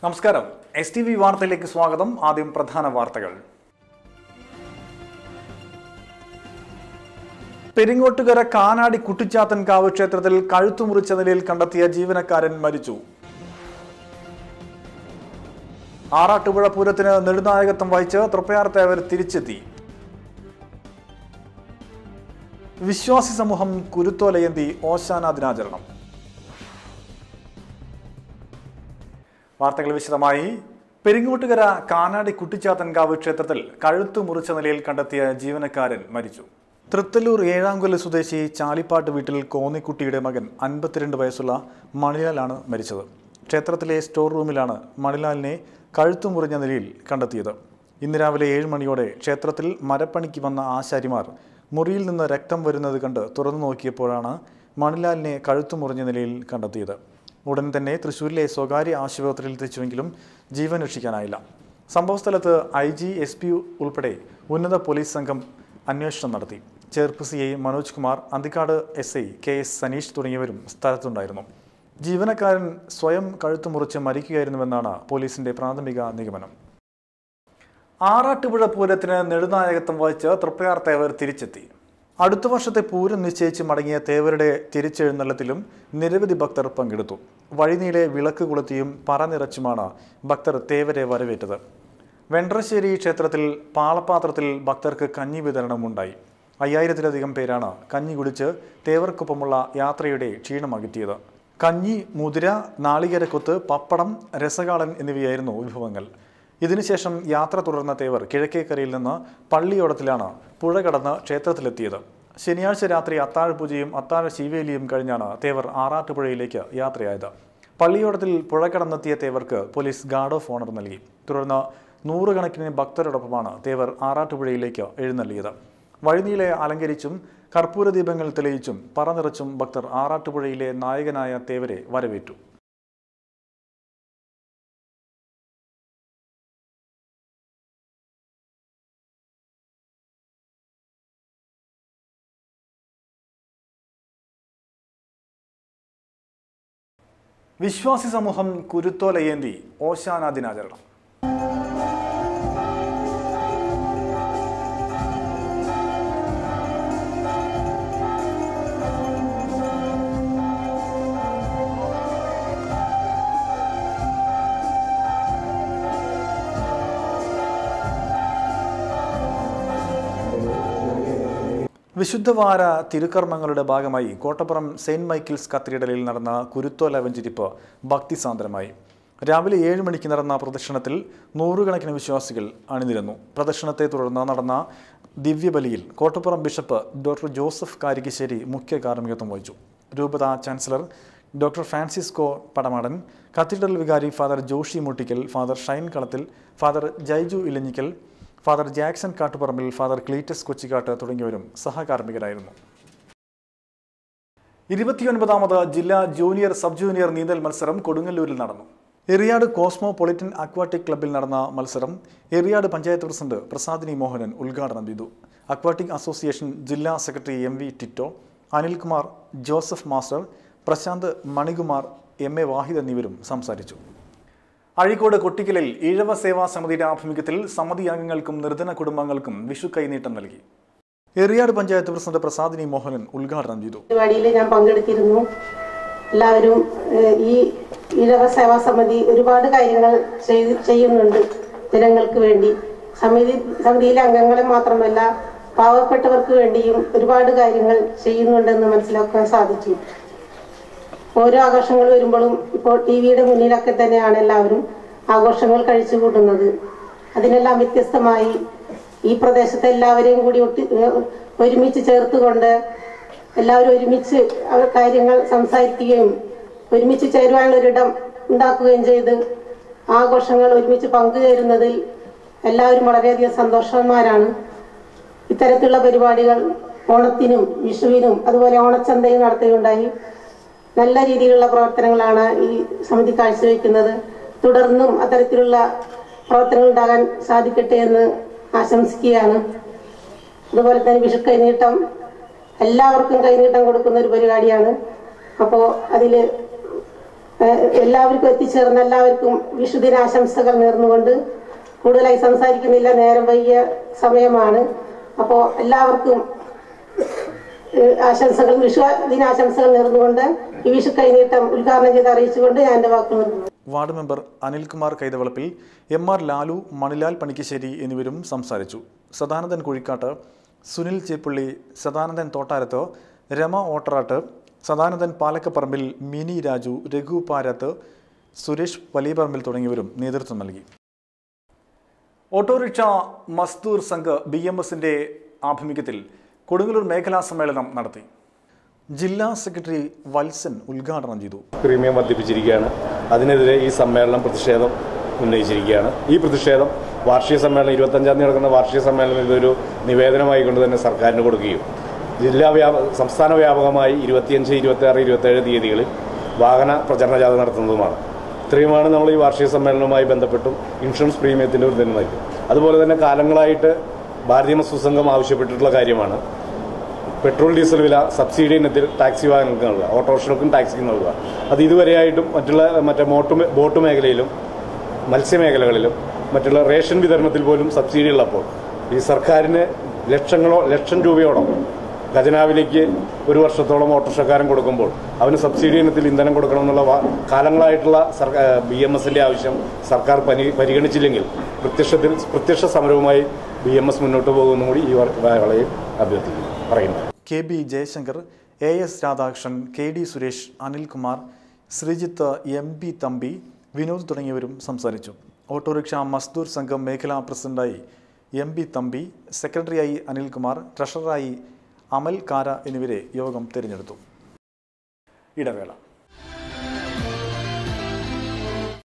നമസ്കാരം S T V വാർത്തയിലേക്ക് സ്വാഗതം ആദ്യം പ്രധാന വാർത്തകൾ പെരിങ്ങോട്ടുകര കാനാടി കുട്ടിച്ചാത്തൻകാവ് ക്ഷേത്രത്തിൽ കഴുത്തു മുറിച്ച നിലയിൽ കണ്ടെത്തിയ ജീവനക്കാരൻ മരിച്ചു ആറാട്ടുപുഴ പൂരത്തിന് നെടുനായകത്വം വഹിച്ച് തൃപ്പയാർത്തേവർ തിരിച്ചെത്തി വിശ്വാസി സമൂഹം കുരുത്തോലയന്തി ഓശാന ദിനാചരണം വാർത്തകൾ വിശദമായി പെരിങ്ങോട്ടുകര കാനാടി കുട്ടിച്ചാത്തൻകാവ് ക്ഷേത്രത്തിൽ കഴുത്തു മുറിച്ച നിലയിൽ കണ്ടെത്തിയ ജീവനക്കാരൻ മരിച്ചു തൃത്തല്ലൂർ ഏഴാംകൊല്ല സ്വദേശി ചാലിപ്പാട്ട് വീട്ടിൽ കോന്നിക്കുട്ടിയുടെ മകൻ അൻപത്തിരണ്ട് വയസ്സുള്ള മണിലാലാണ് മരിച്ചത് ക്ഷേത്രത്തിലെ സ്റ്റോർ റൂമിലാണ് മണിലാലിനെ കഴുത്തു മുറിഞ്ഞ നിലയിൽ കണ്ടെത്തിയത് ഇന്ന് രാവിലെ ഏഴ് മണിയോടെ ക്ഷേത്രത്തിൽ മരപ്പണിക്ക് വന്ന ആശാരിമാർ മുറിയിൽ നിന്ന് രക്തം വരുന്നത് കണ്ട് തുറന്നു നോക്കിയപ്പോഴാണ് മണിലാലിനെ കഴുത്തു മുറിഞ്ഞ നിലയിൽ കണ്ടെത്തിയത് ഉടൻ തന്നെ തൃശൂരിലെ സ്വകാര്യ ആശുപത്രിയിൽ എത്തിച്ചുവെങ്കിലും ജീവൻ രക്ഷിക്കാനായില്ല സംഭവസ്ഥലത്ത് ഐ ജി എസ് പി ഉൾപ്പെടെ ഉന്നത പോലീസ് സംഘം അന്വേഷണം നടത്തി Cherpu C I Manoj Kumar Anthikad S I K S Saneesh തുടങ്ങിയവരും സ്ഥലത്തുണ്ടായിരുന്നു ജീവനക്കാരൻ സ്വയം കഴുത്തു മുറിച്ച് മരിക്കുകയായിരുന്നുവെന്നാണ് പോലീസിന്റെ പ്രാഥമിക നിഗമനം ആറാട്ടുപുഴ പൂരത്തിന് നെടുനായകത്വം വഹിച്ച് തൃപ്പയാർ തേവർ തിരിച്ചെത്തി അടുത്ത വർഷത്തെ പൂരം നിശ്ചയിച്ച് മടങ്ങിയ തേവരുടെ തിരിച്ചെഴുന്നള്ളത്തിലും നിരവധി ഭക്തർ പങ്കെടുത്തു വഴിനീളെ വിളക്ക് കൊളുത്തിയും പറ നിറച്ചുമാണ് ഭക്തർ തേവരെ വരവേറ്റത് വെണ്ട്രശ്ശേരി ക്ഷേത്രത്തിൽ പാളപാത്രത്തിൽ ഭക്തർക്ക് കഞ്ഞി വിതരണമുണ്ടായി അയ്യായിരത്തിലധികം പേരാണ് കഞ്ഞി കുടിച്ച് തേവർക്കൊപ്പമുള്ള യാത്രയുടെ ക്ഷീണമകറ്റിയത് കഞ്ഞി മുതിര നാളികേരക്കൊത്ത് പപ്പടം രസകാളൻ എന്നിവയായിരുന്നു വിഭവങ്ങൾ ഇതിനുശേഷം യാത്ര തുടർന്ന തേവർ കിഴക്കേക്കരയിൽ നിന്ന് പള്ളിയോടത്തിലാണ് പുഴ കടന്ന് ക്ഷേത്രത്തിലെത്തിയത് ശനിയാഴ്ച രാത്രി അത്താഴ പൂജയും അത്താഴ ശീവേലിയും കഴിഞ്ഞാണ് തേവർ ആറാട്ടുപുഴയിലേക്ക് യാത്രയായത് പള്ളിയോടത്തിൽ പുഴ കടന്നെത്തിയ തേവർക്ക് പോലീസ് ഗാർഡ് ഓഫ് ഓണർ നൽകി തുടർന്ന് നൂറുകണക്കിന് ഭക്തരോടൊപ്പമാണ് തേവർ ആറാട്ടുപുഴയിലേക്ക് എഴുന്നള്ളിയത് വഴിനീളെ അലങ്കരിച്ചും കർപ്പൂര ദീപങ്ങൾ തെളിയിച്ചും പറനിറച്ചും ഭക്തർ ആറാട്ടുപുഴയിലെ നായകനായ തേവരെ വരവേറ്റു വിശ്വാസി സമൂഹം കുരുത്തോലയേന്തി ഓശാന ദിനാചരണം വിശുദ്ധവാര തിരുക്കർമ്മങ്ങളുടെ ഭാഗമായി കോട്ടപ്പുറം സെയിന്റ് മൈക്കിൾസ് കത്തീഡ്രലിൽ നടന്ന കുരുത്തോല വെഞ്ചിരിപ്പ് ഭക്തിസാന്ദ്രമായി രാവിലെ ഏഴ് മണിക്ക് നടന്ന പ്രദക്ഷിണത്തിൽ നൂറുകണക്കിന് വിശ്വാസികൾ അണിനിരന്നു പ്രദക്ഷിണത്തെ തുടർന്ന് നടന്ന ദിവ്യബലിയിൽ Kottapuram bishop doctor Joseph Karikassery മുഖ്യ കാർമ്മികത്വം വഹിച്ചു രൂപത chancellor doctor Francisco Padamadan cathedral വികാരി father Joshi Muttikkal father Shine Kalathil father Jaiju Elanjikkal father Jackson Kattuparambil father Cletus Kochikkat തുടങ്ങിയവരും സഹകാർമ്മികരായിരുന്നു ഇരുപത്തിയൊൻപതാമത് ജില്ലാ ജൂനിയർ സബ് ജൂനിയർ നീന്തൽ മത്സരം കൊടുങ്ങല്ലൂരിൽ നടന്നു എറിയാട് കോസ്മോപൊളിറ്റൻ അക്വാട്ടിക് ക്ലബ്ബിൽ നടന്ന മത്സരം എറിയാട് പഞ്ചായത്ത് പ്രസിഡന്റ് പ്രസാദിനി മോഹനൻ ഉദ്ഘാടനം ചെയ്തു അക്വാട്ടിക് അസോസിയേഷൻ ജില്ലാ secretary M V Tito Anilkumar Joseph master Prashanth Manikumar M A Wahid എന്നിവരും സംസാരിച്ചു അഴീക്കോട് കൊട്ടിക്കലിൽ ഈഴവ സേവാ സമിതിയുടെ ആഭിമുഖ്യത്തിൽ സമിതി അംഗങ്ങൾക്കും നിർധന കുടുംബങ്ങൾക്കും വിഷു കൈനീട്ടം നൽകി എറിയാട് പഞ്ചായത്ത് പ്രസിഡന്റ് പ്രസാദിനി മോഹനൻ ഉദ്ഘാടനം ചെയ്തു പരിപാടിയിൽ ഞാൻ പങ്കെടുത്തിരുന്നു എല്ലാവരും ഏഹ്, ഈ ഇഴവ സേവാ സമിതി ഒരുപാട് കാര്യങ്ങൾ ചെയ്ത് ചെയ്യുന്നുണ്ട് ജനങ്ങൾക്ക് വേണ്ടി സമിതി സമിതിയിലെ അംഗങ്ങളെ മാത്രമല്ല പാവപ്പെട്ടവർക്ക് വേണ്ടിയും ഒരുപാട് കാര്യങ്ങൾ ചെയ്യുന്നുണ്ടെന്ന് മനസ്സിലാക്കാൻ സാധിച്ചു ഓരോ ആഘോഷങ്ങൾ വരുമ്പോഴും ഇപ്പോൾ ടി വിയുടെ മുന്നിലൊക്കെ തന്നെയാണ് എല്ലാവരും ആഘോഷങ്ങൾ കഴിച്ചു കൂട്ടുന്നത് അതിനെല്ലാം വ്യത്യസ്തമായി ഈ പ്രദേശത്തെ എല്ലാവരെയും കൂടി ഒട്ടി ഏഹ് ഒരുമിച്ച് ചേർത്തുകൊണ്ട് എല്ലാവരും ഒരുമിച്ച് അവർ കാര്യങ്ങൾ സംസാരിക്കുകയും ഒരുമിച്ച് ചേരുവാനുള്ള ഒരിടം ഉണ്ടാക്കുകയും ചെയ്ത് ആഘോഷങ്ങൾ ഒരുമിച്ച് പങ്കുചേരുന്നതിൽ എല്ലാവരും വളരെയധികം സന്തോഷവാന്മാരാണ് ഇത്തരത്തിലുള്ള പരിപാടികൾ ഓണത്തിനും വിഷുവിനും അതുപോലെ ഓണച്ചന്തയും നടത്തുകയുണ്ടായി നല്ല രീതിയിലുള്ള പ്രവർത്തനങ്ങളാണ് ഈ സമിതി കാഴ്ചവെക്കുന്നത് തുടർന്നും അത്തരത്തിലുള്ള പ്രവർത്തനങ്ങൾ ഉണ്ടാകാൻ സാധിക്കട്ടെ എന്ന് ആശംസിക്കുകയാണ് അതുപോലെ തന്നെ വിഷു കൈനീട്ടം എല്ലാവർക്കും കൈനീട്ടം കൊടുക്കുന്ന ഒരു പരിപാടിയാണ് അപ്പോൾ അതിൽ ഏഹ് എല്ലാവർക്കും എത്തിച്ചേർന്ന എല്ലാവർക്കും വിഷുദിനാശംസകൾ നേർന്നുകൊണ്ട് കൂടുതലായി സംസാരിക്കുന്നില്ല നേരം വൈകിയ സമയമാണ് അപ്പോൾ എല്ലാവർക്കും ഏഹ് ആശംസകൾ വിഷു ദിനാശംസകൾ നേർന്നുകൊണ്ട് ഈ വിഷു കൈനീട്ടം ഉദ്ഘാടനം ചെയ്ത് അറിയിച്ചുകൊണ്ട് ഞാൻ എൻ്റെ വാക്കുകൾ നിർത്തുന്നു ward member Anilkumar Kaithavalappil M R Lalu Manilal Panikkassery എന്നിവരും സംസാരിച്ചു സദാനന്ദൻ കുഴിക്കാട്ട് സുനിൽ ചേപ്പുള്ളി സദാനന്ദൻ തോട്ടാരത്ത് രമ ഓട്ടറാട്ട് സദാനന്ദൻ പാലക്കപ്പറമ്പിൽ മിനി രാജു രഘു പാരത്ത് സുരേഷ് വലിയപറമ്പിൽ തുടങ്ങിയവരും നേതൃത്വം നൽകി autorickshaw Mazdoor Sangh B M എസിന്റെ ആഭിമുഖ്യത്തിൽ കൊടുങ്ങല്ലൂർ മേഖലാ സമ്മേളനം നടത്തി ജില്ലാ സെക്രട്ടറി വത്സൻ ഉദ്ഘാടനം ചെയ്തു പ്രീമിയം വർദ്ധിപ്പിച്ചിരിക്കുകയാണ് അതിനെതിരെ ഈ സമ്മേളനം പ്രതിഷേധം ഉന്നയിച്ചിരിക്കുകയാണ് ഈ പ്രതിഷേധം വാർഷിക സമ്മേളനം ഇരുപത്തഞ്ചാം തീയതി നടക്കുന്ന വാർഷിക സമ്മേളനം ഇതൊരു നിവേദനമായി കൊണ്ട് തന്നെ സർക്കാരിന് കൊടുക്കുകയും ജില്ലാ വ്യാപ സംസ്ഥാന വ്യാപകമായി ഇരുപത്തിയഞ്ച് ഇരുപത്തി ആറ് ഇരുപത്തേഴ് തീയതികളിൽ വാഹന പ്രചരണ ജാഥ നടത്തുന്നതുമാണ് ഇത്രയുമാണ് നമ്മൾ ഈ വാർഷിക സമ്മേളനവുമായി ബന്ധപ്പെട്ടും ഇൻഷുറൻസ് പ്രീമിയത്തിൻ്റെ ഒരു ദിനം നൽകും അതുപോലെ തന്നെ കാലങ്ങളായിട്ട് ഭാരതീയ മസ്തു സംഘം ആവശ്യപ്പെട്ടിട്ടുള്ള കാര്യമാണ് പെട്രോൾ ഡീസൽ വില സബ്സിഡി ഇനത്തിൽ ടാക്സി വാഹനങ്ങൾക്ക് നൽകുക ഓട്ടോറിക്ഷകൾക്കും ടാക്സിക്കും നൽകുക അത് ഇതുവരെയായിട്ടും മറ്റുള്ള മറ്റേ മോട്ട് മേ- ബോട്ട് മേഖലയിലും മത്സ്യമേഖലകളിലും മറ്റുള്ള റേഷൻ വിതരണത്തിൽ പോലും സബ്സിഡി ഉള്ളപ്പോൾ ഈ സർക്കാരിന് ലക്ഷങ്ങളോ ലക്ഷം രൂപയോളം ഖജനാവിലേക്ക് ഒരു വർഷത്തോളം ഓട്ടോറിക്ഷക്കാരൻ കൊടുക്കുമ്പോൾ അവന് സബ്സിഡി ഇനത്തിൽ ഇന്ധനം കൊടുക്കണമെന്നുള്ള വാ- കാലങ്ങളായിട്ടുള്ള ബി എം എസിന്റെ ആവശ്യം സർക്കാർ പരി- പരിഗണിച്ചില്ലെങ്കിൽ പ്രത്യക്ഷത്തിൽ പ്രത്യക്ഷ സമരവുമായി ബി എം എസ് മുന്നോട്ട് പോകുമെന്നും കൂടി ഈ വ- വേളയിൽ അഭ്യർത്ഥിക്കുന്നു പറയുന്നു K B Jayashankar A S Radhakrishnan K D Suresh Anilkumar Sreejith M B Thampi Vinod തുടങ്ങിയവരും സംസാരിച്ചു ഓട്ടോറിക്ഷ മസ്ദൂർ സംഘം മേഖലാ പ്രസിഡന്റായി എം ബി തമ്പി സെക്രട്ടറിയായി അനിൽകുമാർ ട്രഷററായി അമൽ കാര എന്നിവരെ യോഗം തിരഞ്ഞെടുത്തു ഇടവേള